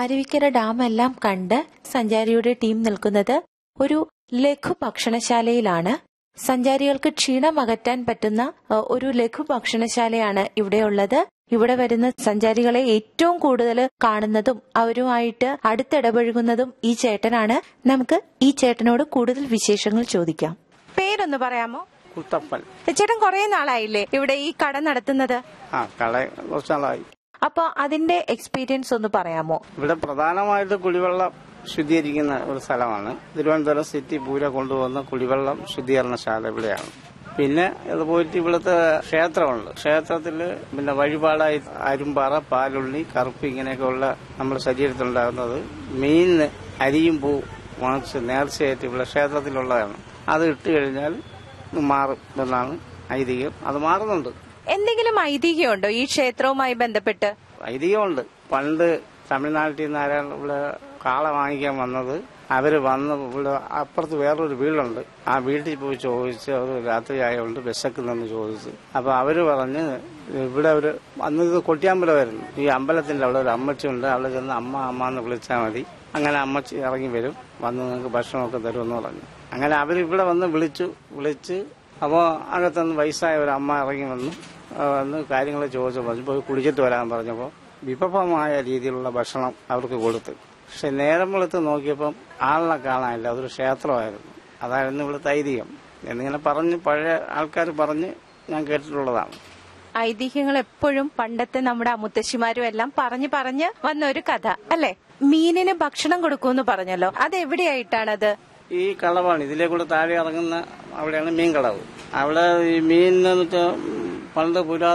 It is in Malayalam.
അരുവിക്കര ഡാം എല്ലാം കണ്ട് സഞ്ചാരിയുടെ ടീം നിൽക്കുന്നത് ഒരു ലഘു ഭക്ഷണശാലയിലാണ് സഞ്ചാരികൾക്ക് ക്ഷീണം അകറ്റാൻ പറ്റുന്ന ഏ, ഒരു ലഘു ഭക്ഷണശാലയാണ് ഇവിടെയുള്ളത് ഇവിടെ വരുന്ന സഞ്ചാരികളെ ഏറ്റവും കൂടുതൽ കാണുന്നതും അവരുമായിട്ട് അടുത്തിടപഴകുന്നതും ഈ ചേട്ടനാണ് നമുക്ക് ഈ ചേട്ടനോട് കൂടുതൽ വിശേഷങ്ങൾ ചോദിക്കാം പേരൊന്ന് പറയാമോ കുത്തപ്പൻ ചേട്ടൻ കുറെ നാളായില്ലേ ഇവിടെ ഈ കട നടത്തുന്നത് ആ കട കുറച്ച് നാളായി അപ്പൊ അതിന്റെ എക്സ്പീരിയൻസ് ഒന്ന് പറയാമോ ഇവിടെ പ്രധാനമായിട്ട് കുടിവെള്ളം ശുദ്ധീകരിക്കുന്ന ഒരു സ്ഥലമാണ് തിരുവനന്തപുരം സിറ്റി പൂര കൊണ്ടുവന്ന കുടിവെള്ളം ശുദ്ധീകരണശാല ഇവിടെയാണ് പിന്നെ ഇത് പോയിട്ട് ഇവിടുത്തെ ക്ഷേത്രമുണ്ട് ക്ഷേത്രത്തിൽ പിന്നെ വഴിപാടായി അരുമ്പാറ പാലുള്ളി കറുപ്പ് ഇങ്ങനെയൊക്കെയുള്ള നമ്മുടെ ശരീരത്തിലുണ്ടാകുന്നത് മീനിന് അരിയും പൂ വാങ്ങിച്ച് നേർച്ചയായിട്ട് ഇവിടെ ക്ഷേത്രത്തിലുള്ളതാണ് അത് ഇട്ട് കഴിഞ്ഞാൽ മാറും എന്നാണ് ഐതിഹ്യം അത് മാറുന്നുണ്ട് എന്തെങ്കിലും ഐതിഹ്യമുണ്ടോ ഈ ക്ഷേത്രവുമായി ബന്ധപ്പെട്ട് ഐതിഹ്യമുണ്ട് പണ്ട് തമിഴ്നാട്ടിൽ നിന്ന് ആരാണ് ഇവിടെ കാള വാങ്ങിക്കാൻ വന്നത് അവര് വന്ന് ഇവിടെ അപ്പുറത്ത് വേറൊരു വീടുണ്ട് ആ വീട്ടിൽ പോയി ചോദിച്ച് അവർ രാത്രി ആയതുകൊണ്ട് വിശക്കുന്നെന്ന് ചോദിച്ചു അപ്പൊ അവര് പറഞ്ഞ് ഇവിടെ ഒരു അന്ന് ഇത് കൊട്ടിയാമ്പലമായിരുന്നു ഈ അമ്പലത്തിന്റെ അവിടെ ഒരു അമ്മച്ചിയുണ്ട് അവിടെ ചെന്ന് അമ്മ അമ്മ എന്ന് വിളിച്ചാൽ മതി അങ്ങനെ അമ്മച്ചി ഇറങ്ങി വരും വന്ന് നിങ്ങൾക്ക് ഭക്ഷണമൊക്കെ തരുമെന്ന് പറഞ്ഞു അങ്ങനെ അവർ ഇവിടെ വന്ന് വിളിച്ചു വിളിച്ച് അപ്പോൾ അകത്തുനിന്ന് വയസ്സായ ഒരു അമ്മ ഇറങ്ങി വന്നു ആ, വന്ന് കാര്യങ്ങൾ ചോദിച്ചു പറഞ്ഞു പോയി കുളിച്ചിട്ട് വരാൻ പറഞ്ഞപ്പോൾ വിഭവമായ രീതിയിലുള്ള ഭക്ഷണം അവർക്ക് കൊടുത്തു പക്ഷെ നേരം വെളുത്ത് നോക്കിയപ്പം ആളിനെ കാണാനില്ല അതൊരു ക്ഷേത്രമായിരുന്നു അതായിരുന്നു ഇവിടുത്തെ ഐതിഹ്യം എന്നിങ്ങനെ പറഞ്ഞ് പഴയ ആൾക്കാർ പറഞ്ഞ് ഞാൻ കേട്ടിട്ടുള്ളതാണ് ഐതിഹ്യങ്ങൾ എപ്പോഴും പണ്ടത്തെ നമ്മുടെ മുത്തശ്ശിമാരും എല്ലാം പറഞ്ഞു പറഞ്ഞ് വന്ന ഒരു കഥ അല്ലെ മീനിന് ഭക്ഷണം കൊടുക്കുമെന്ന് പറഞ്ഞല്ലോ അത് എവിടെയായിട്ടാണത് ഈ കളവാണ് ഇതിലെ കൂടെ താഴെ ഇറങ്ങുന്ന അവിടെയാണ് മീൻ കളവ് അവിടെ ഈ മീൻ എന്ന് വെച്ചാൽ പണ്ട് പുരാ